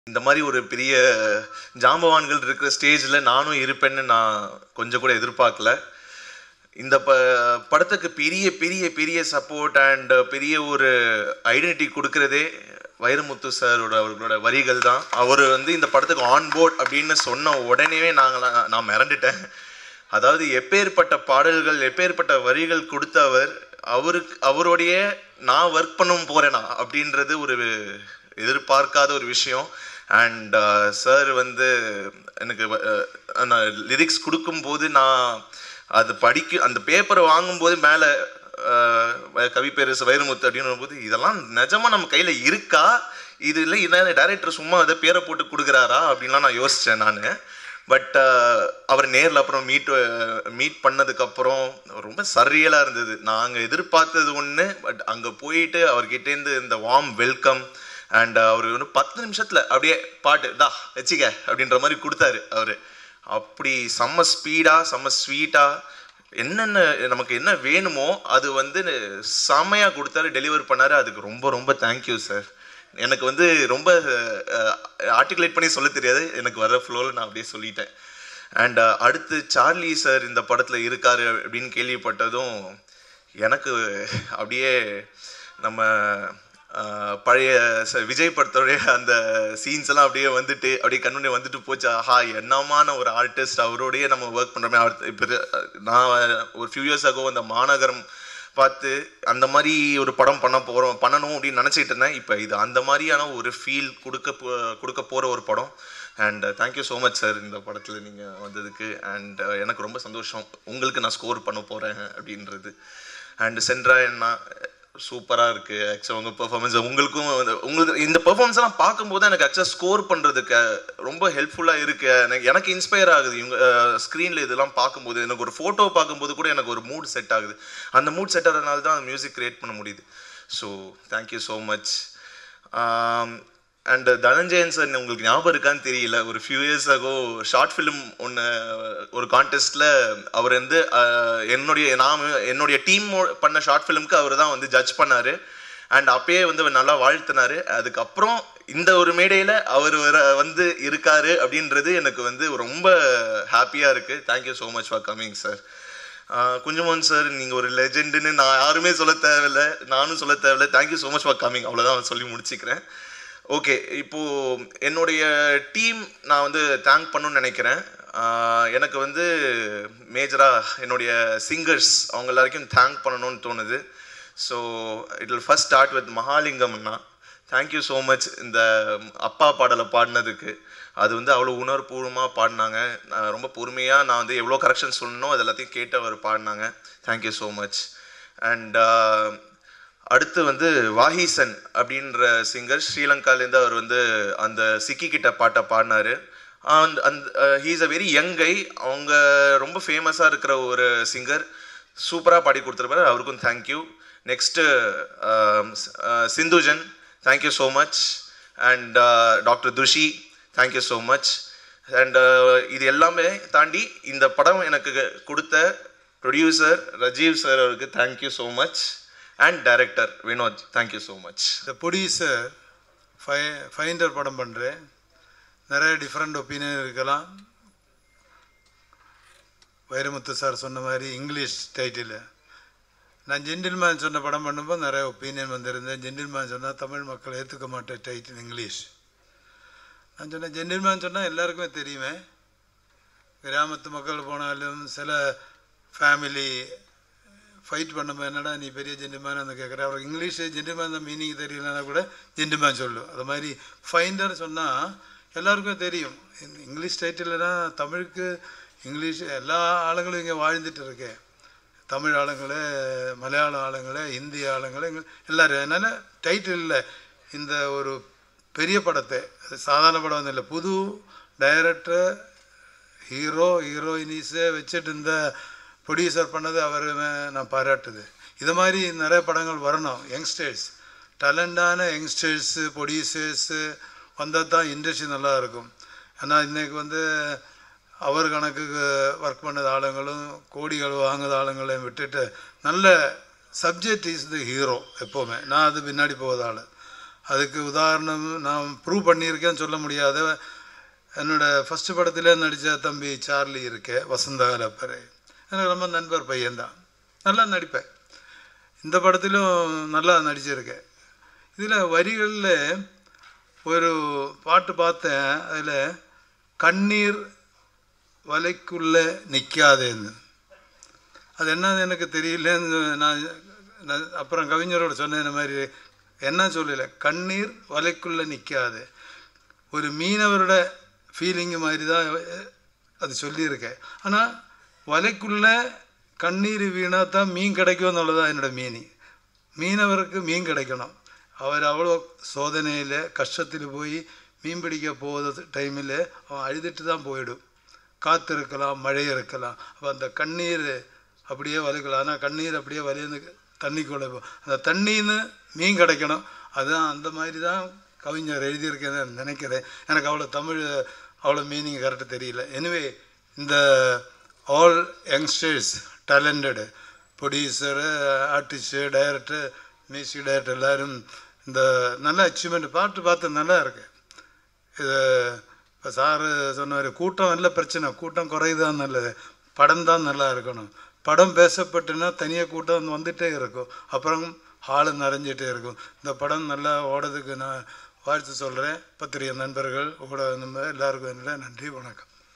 இந்த மாதிரி ஒரு பெரிய ஜாம்பவான்கள் இருக்கிற ஸ்டேஜில் நானும் இருப்பேன்னு நான் கொஞ்சம் கூட எதிர்பார்க்கல இந்த ப படத்துக்கு பெரிய பெரிய பெரிய சப்போர்ட் அண்ட் பெரிய ஒரு ஐடென்டிட்டி கொடுக்கறதே வைரமுத்து சாரோட அவர்களோட வரிகள் தான் அவர் வந்து இந்த படத்துக்கு ஆன் போர்ட் அப்படின்னு சொன்ன உடனேவே நாங்கள் நான் மிரண்டுட்டேன் அதாவது எப்பேற்பட்ட பாடல்கள் எப்பேற்பட்ட வரிகள் கொடுத்த அவர் அவருக்கு அவருடைய நான் ஒர்க் பண்ணவும் போறேனா அப்படின்றது ஒரு எதிர்பார்க்காத ஒரு விஷயம் அண்ட் சார் வந்து எனக்கு லிரிக்ஸ் கொடுக்கும்போது நான் அது படிக்க அந்த பேப்பரை வாங்கும்போது மேலே கவி பேரரசு வைரமுத்து அப்படின்னு போது இதெல்லாம் நிஜமா நம்ம கையில் இருக்கா இது இல்லை இதான் டேரக்டர் சும்மா அதை பேரை போட்டு கொடுக்குறாரா அப்படின்லாம் நான் யோசித்தேன் நான் பட் அவர் நேரில் அப்புறம் மீட் மீட் பண்ணதுக்கப்புறம் ரொம்ப சரியலாக இருந்தது நாங்கள் எதிர்பார்த்தது ஒன்று பட் அங்கே போயிட்டு அவர்கிட்டேருந்து இந்த வார்ம் வெல்கம் அண்ட் அவர் வந்து பத்து நிமிஷத்தில் அப்படியே பாட்டு தா வச்சிக்க அப்படின்ற மாதிரி கொடுத்தாரு அவர் அப்படி செம்ம ஸ்பீடாக செம்ம ஸ்வீட்டாக என்னென்ன நமக்கு என்ன வேணுமோ அது வந்து செம்மையாக கொடுத்தாரு டெலிவர் பண்ணாரு அதுக்கு ரொம்ப ரொம்ப தேங்க்யூ சார் எனக்கு வந்து ரொம்ப ஆர்டிகுலேட் பண்ணி சொல்ல தெரியாது எனக்கு வர ஃப்ளோவில் நான் அப்படியே சொல்லிட்டேன் அண்ட் அடுத்து சார்லி சார் இந்த படத்தில் இருக்காரு அப்படின்னு கேள்விப்பட்டதும் எனக்கு அப்படியே நம்ம ஆஹ், பழைய ச- விஜய் படத்தோடைய அந்த சீன்ஸ் எல்லாம் அப்படியே வந்துட்டு அப்படியே கண்ணுனே வந்துட்டு போச்சு ஆஹா என்னமான ஒரு ஆர்டிஸ்ட் அவரோடயே நம்ம ஒர்க் பண்ணுறோமே இப்போ நான் ஒரு ஃபியூ இயர்ஸ் ஆகோ அந்த மாநகரம் பார்த்து அந்த மாதிரி ஒரு படம் பண்ண போகிறோம் பண்ணணும் அப்படின்னு நினச்சிட்டு இருந்தேன் இப்போ இது அந்த மாதிரியான ஒரு ஃபீல் கொடுக்க போ- கொடுக்க போகிற ஒரு படம் and thank you so much sir இந்த படத்தில் நீங்கள் வந்ததுக்கு அண்ட் எனக்கு ரொம்ப சந்தோஷம் உங்களுக்கு நான் ஸ்கோர் பண்ண போகிறேன் அப்படின்றது அண்ட் சென்ட்ரா என்ன சூப்பராக இருக்குது ஆக்சுவலாக உங்கள் பெர்ஃபார்மன்ஸ் உங்களுக்கும் வந்து- உங்களுக்கு இந்த பெர்ஃபார்மன்ஸ் எல்லாம் பார்க்கும்போது எனக்கு ஆக்சுவலாக ஸ்கோர் பண்ணுறதுக்கு ரொம்ப ஹெல்ப்ஃபுல்லாக இருக்கு எனக்கு எனக்கு இன்ஸ்பயர் ஆகுது இவங்க ஸ்க்ரீனில் இதெல்லாம் பார்க்கும்போது எனக்கு ஒரு ஃபோட்டோ பார்க்கும்போது கூட எனக்கு ஒரு மூட் செட் ஆகுது அந்த மூட் செட் ஆகிறதுனால தான் மியூசிக் கிரியேட் பண்ண முடியுது so thank you so much and Dhananjayan sir உங்களுக்கு ஞாபகம் இருக்கான்னு தெரியல ஒரு few years ago short film ஒன்று ஒரு கான்டெஸ்ட்டில் அவர் வந்து ஆஹ், என்னுடைய நான் என்னுடைய டீம் பண்ண ஷார்ட் ஃபிலிம்க்கு அவர் தான் வந்து ஜட்ஜ் பண்ணார் அண்ட் அப்பயே வந்து அவர் நல்லா வாழ்த்தினாரு அதுக்கப்புறம் இந்த ஒரு மேடையில் அவர் வர வந்து இருக்காரு அப்படின்றது எனக்கு வந்து ரொம்ப ஹாப்பியாக இருக்குது thank you so much for coming sir Kunjumohan sir நீங்கள் ஒரு லெஜெண்டுன்னு நான் யாருமே சொல்ல தேவையில்ல நானும் சொல்ல தேவையில்ல thank you so much for coming அவ்வளோதான் சொல்லி முடிச்சுக்கிறேன் ஓகே இப்போது என்னுடைய டீம் நான் வந்து தேங்க் பண்ணணும்னு நினைக்கிறேன் ஆஹ் எனக்கு வந்து மேஜராக என்னுடைய சிங்கர்ஸ் அவங்க எல்லாருக்கும் தேங்க் பண்ணணும்னு தோணுது so it will first start with Mahalingam அண்ணா தேங்க்யூ ஸோ மச் இந்த அப்பா பாடலை பாடினதுக்கு அது வந்து அவ்வளோ உணர்வுபூர்வமாக பாடினாங்க நான் ரொம்ப பொறுமையாக நான் வந்து எவ்வளோ கரெக்ஷன் சொல்லணும் அது எல்லாத்தையும் கேட்டு அவர் பாடினாங்க தேங்க்யூ ஸோ மச் அண்ட் அடுத்து வந்து வாஹிசன் அப்படின்ற சிங்கர் ஸ்ரீலங்காலேருந்து அவர் வந்து அந்த சிக்கி கிட்ட பாட்டை பாடினாரு அந்த அந்த he's a very young guy அவங்க ரொம்ப ஃபேமஸாக இருக்கிற ஒரு சிங்கர் சூப்பராக பாடி கொடுத்துருப்பாரு அவருக்கும் thank you next Sindhujan thank you so much and doctor Thushi thank you so much and இது எல்லாமே தாண்டி இந்த படம் எனக்கு கொடுத்த ப்ரொடியூசர் ரஜீவ் சார் அவருக்கு thank you so much and director Vinod thank you so much இந்த ப்ரொடியூசர் ஃபை ஃபைண்டர் படம் பண்ணுறேன் நிறைய டிஃப்ரெண்ட் ஒப்பீனியன் இருக்கலாம் வைரமுத்து சார் சொன்ன மாதிரி இங்கிலீஷ் டைட்டில் நான் ஜென்டில்மேன் சொன்ன படம் பண்ணும்போது நிறைய ஒப்பீனியன் வந்திருந்தேன் ஜென்டில்மேன் சொன்னால் தமிழ் மக்கள் ஏற்றுக்க மாட்டேன் டைட்டில் இங்கிலீஷ் நான் சொன்னேன் ஜென்டில்மேன் சொன்னால் எல்லாருக்குமே தெரியுமே கிராமத்து மக்கள் போனாலும் சில ஃபேமிலி ஃபைட் பண்ணும்போது என்னடா நீ பெரிய ஜென்டில்மேன் வந்து கேட்குற அவருக்கு இங்கிலீஷ் ஜென்டில்மேன் தான் மீனிங் தெரியலனா கூட ஜென்டில்மேன் சொல்லும் அது மாதிரி ஃபைண்டர் சொன்னால் எல்லாருக்கும் தெரியும் இந்த இங்கிலீஷ் டைட்டில்னா தமிழுக்கு இங்கிலீஷ் எல்லா ஆளுங்களும் இங்கே வாழ்ந்துட்டு இருக்கேன் தமிழ் ஆளுங்களே மலையாள ஆளுங்களே ஹிந்தி ஆளுங்களே இங்க- எல்லாரும் அதனால் டைட்டிலில் இந்த ஒரு பெரிய படத்தை அது சாதாரண படம் வந்து இல்லை புது டைரக்டர் ஹீரோ ஹீரோயினிஸே வச்சுட்டு இந்த ப்ரொடியூசர் பண்ணது அவர் நான் பாராட்டுது இது மாதிரி நிறைய படங்கள் வரணும் யங்ஸ்டர்ஸ் டேலண்டான யங்ஸ்டர்ஸு ப்ரொடியூசர்ஸு வந்தால் தான் இண்டஸ்ட்ரி நல்லா இருக்கும் ஏன்னா இன்றைக்கி வந்து அவர் கணக்குக்கு ஒர்க் பண்ணது ஆளுங்களும் கோடிகள் வாங்குத ஆளுங்களையும் விட்டுட்டு நல்ல சப்ஜெக்ட் இஸ் தி ஹீரோ எப்போவுமே நான் அது பின்னாடி போகாத ஆள் அதுக்கு உதாரணம் நான் ப்ரூவ் பண்ணியிருக்கேன்னு சொல்ல முடியாத என்னோட ஃபஸ்ட்டு படத்தில் நடித்த தம்பி சார்லி இருக்கே வசந்தகால பறை எனக்கு ரொம்ப நண்பர் பையன்தான் நல்லா நடிப்பேன் இந்த படத்திலும் நல்லா நடிச்சிருக்கேன் இதில் வரிகளில் ஒரு பாட்டு பார்த்தேன் அதில் கண்ணீர் வலைக்குள்ளே நிற்காதேன்னு அது என்னது எனக்கு தெரியலன்னு நான் நான் அப்புறம் கவிஞரோட சொன்னேன் இந்த மாதிரி என்ன சொல்லல கண்ணீர் வலைக்குள்ளே நிற்காது ஒரு மீனவரோட ஃபீலிங்கு மாதிரி தான் அது சொல்லியிருக்கேன் ஆனால் வலைக்குள்ளே கண்ணீர் வீணா தான் மீன் கிடைக்கும் எന്നുള്ളതാണ് என்னோட மீனிங் மீனவருக்கு மீன் கிடைக்கணும் அவர் அவ்வளோ சோதனையில் கஷ்டத்தில் போய் மீன் பிடிக்க போகிற டைமில் அவன் அழுதுட்டு தான் போயிடும் காற்று இருக்கலாம் மழை இருக்கலாம் அப்போ அந்த கண்ணீர் அப்படியே வலிக்கலாம் ஆனால் கண்ணீர் அப்படியே வலிந்து தண்ணிக்குள்ளே போ அந்த தண்ணின்னு மீன் கிடைக்கணும் அதுதான் அந்த மாதிரி தான் கவிஞர் எழுதியிருக்கேன்னு நினைக்கிறேன் எனக்கு அவ்வளோ தமிழ் அவ்வளோ மீனிங் கரெக்டாக தெரியல எனிவே இந்த all youngsters talented producer artist director music director எல்லோரும் இந்த நல்ல அச்சீவ்மெண்ட் பாட்டு பார்த்து நல்லா இருக்கு இது இப்போ சாரு சொன்னார் கூட்டம் நல்ல பிரச்சனை கூட்டம் குறையுதான் நல்லது படம் தான் நல்லா இருக்கணும் படம் பேசப்பட்டுன்னா தனியாக கூட்டம் வந்துட்டே இருக்கும் அப்புறம் ஹாலு நிறைஞ்சிட்டே இருக்கும் இந்த படம் நல்லா ஓடுறதுக்கு நான் வாழ்த்து சொல்கிறேன் பத்திரிகை நண்பர்கள் ஊடக நண்பர் எல்லாருக்கும் என்னோட நன்றி வணக்கம்